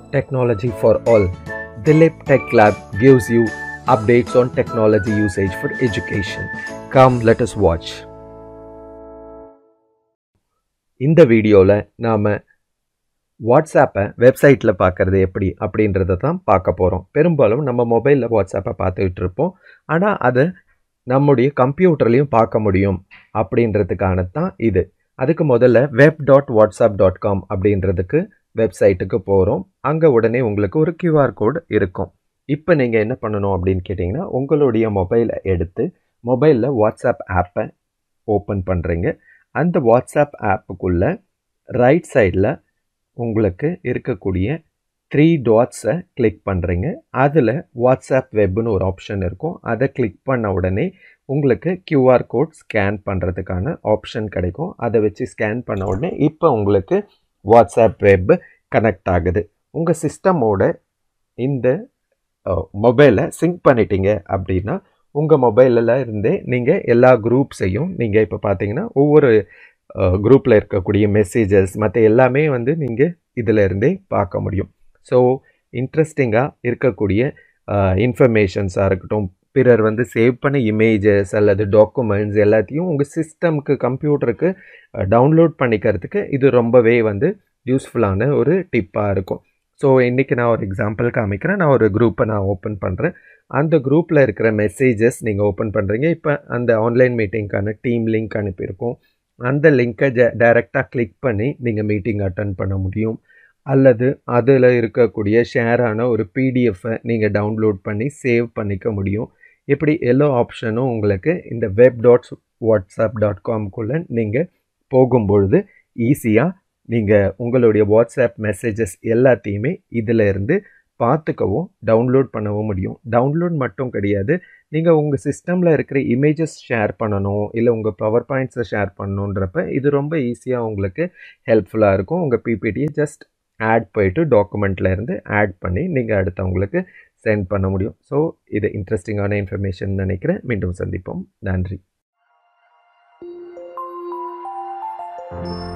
technology for all. Dilip Tech Lab gives you updates on technology usage for education. Come, let us watch. இந்த வீடியோவில் நாம் வாட்ஸ்ஆப்பை வெப்சைட்டில் பார்க்குறது எப்படி அப்படின்றத தான் பார்க்க போகிறோம் பெரும்பாலும் நம்ம மொபைலில் வாட்ஸ்ஆப்பை பார்த்துக்கிட்டு இருப்போம் ஆனால் அதை நம்முடைய கம்ப்யூட்டர்லேயும் பார்க்க முடியும் அப்படின்றதுக்கான தான் இது அதுக்கு முதல்ல web dot WhatsApp dot com அப்படின்றதுக்கு வெப்சைட்டுக்கு போகிறோம் அங்கே உடனே உங்களுக்கு ஒரு கியூஆர் கோடு இருக்கும் இப்போ நீங்கள் என்ன பண்ணணும் அப்படின்னு கேட்டிங்கன்னா உங்களுடைய மொபைலை எடுத்து மொபைலில் வாட்ஸ்அப் ஆப்பை ஓப்பன் பண்ணுறீங்க அந்த வாட்ஸ்அப் ஆப்புக்குள்ளே ரைட் சைடில் உங்களுக்கு இருக்கக்கூடிய த்ரீ டாட்ஸை கிளிக் பண்ணுறீங்க அதில் வாட்ஸ்அப் வெப்னு ஒரு ஆப்ஷன் இருக்கும் அதை கிளிக் பண்ண உடனே உங்களுக்கு கியூஆர் கோட் ஸ்கேன் பண்ணுறதுக்கான ஆப்ஷன் கிடைக்கும் அதை வச்சு ஸ்கேன் பண்ண உடனே இப்போ உங்களுக்கு வாட்ஸ்அப் வெப் கனெக்ட் ஆகுது உங்கள் சிஸ்டமோட இந்த மொபைலை சிங்க் பண்ணிட்டீங்க அப்படின்னா உங்கள் மொபைலில் இருந்தே நீங்கள் எல்லா குரூப்ஸையும் நீங்கள் இப்போ பார்த்தீங்கன்னா ஒவ்வொரு குரூப்பில் இருக்கக்கூடிய மெசேஜஸ் மற்ற எல்லாமே வந்து நீங்கள் இதில் இருந்தே பார்க்க முடியும் ஸோ இன்ட்ரெஸ்டிங்காக இருக்கக்கூடிய இன்ஃபர்மேஷன்ஸாக இருக்கட்டும் பிறர் வந்து சேவ் பண்ண இமேஜஸ் அல்லது டாக்குமெண்ட்ஸ் எல்லாத்தையும் உங்கள் சிஸ்டம்க்கு கம்ப்யூட்டருக்கு டவுன்லோட் பண்ணிக்கிறதுக்கு இது ரொம்பவே வந்து யூஸ்ஃபுல்லான ஒரு டிப்பாக இருக்கும் ஸோ இன்றைக்கி நான் ஒரு எக்ஸாம்பிள் காமிக்கிறேன் நான் ஒரு குரூப்பை நான் ஓப்பன் பண்ணுறேன் அந்த குரூப்பில் இருக்கிற மெசேஜஸ் நீங்கள் ஓப்பன் பண்ணுறீங்க இப்போ அந்த ஆன்லைன் மீட்டிங்க்கான டீம் லிங்க் அனுப்பியிருக்கோம் அந்த லிங்க்கை ஜ டைரெக்டாக கிளிக் பண்ணி நீங்கள் மீட்டிங் அட்டன் பண்ண முடியும் அல்லது அதில் இருக்கக்கூடிய ஷேரான ஒரு பிடிஎஃப்பை நீங்கள் டவுன்லோட் பண்ணி சேவ் பண்ணிக்க முடியும் இப்படி எல்லா ஆப்ஷனும் உங்களுக்கு இந்த வெப் டாட்ஸ் வாட்ஸ்அப் டாட் காம்குள்ளே நீங்கள் போகும்பொழுது ஈஸியாக நீங்கள் உங்களுடைய வாட்ஸ்அப் மெசேஜஸ் எல்லாத்தையுமே இதில் இருந்து பார்த்துக்கவும் டவுன்லோட் பண்ணவும் முடியும் டவுன்லோட் மட்டும் கிடையாது நீங்கள் உங்கள் சிஸ்டமில் இருக்கிற இமேஜஸ் ஷேர் பண்ணணும் இல்லை உங்கள் பவர் பாயிண்ட்ஸை ஷேர் பண்ணணுன்றப்ப இது ரொம்ப ஈஸியாக உங்களுக்கு ஹெல்ப்ஃபுல்லாக இருக்கும் உங்கள் பிபிடியை ஜஸ்ட் ஆட் போயிட்டு டாக்குமெண்ட்டில் இருந்து ஆட் பண்ணி நீங்கள் அடுத்தவங்களுக்கு சென்ட் பண்ண முடியும் ஸோ இது இன்ட்ரெஸ்டிங்கான இன்ஃபர்மேஷன் நினைக்கிறேன் மீண்டும் சந்திப்போம் நன்றி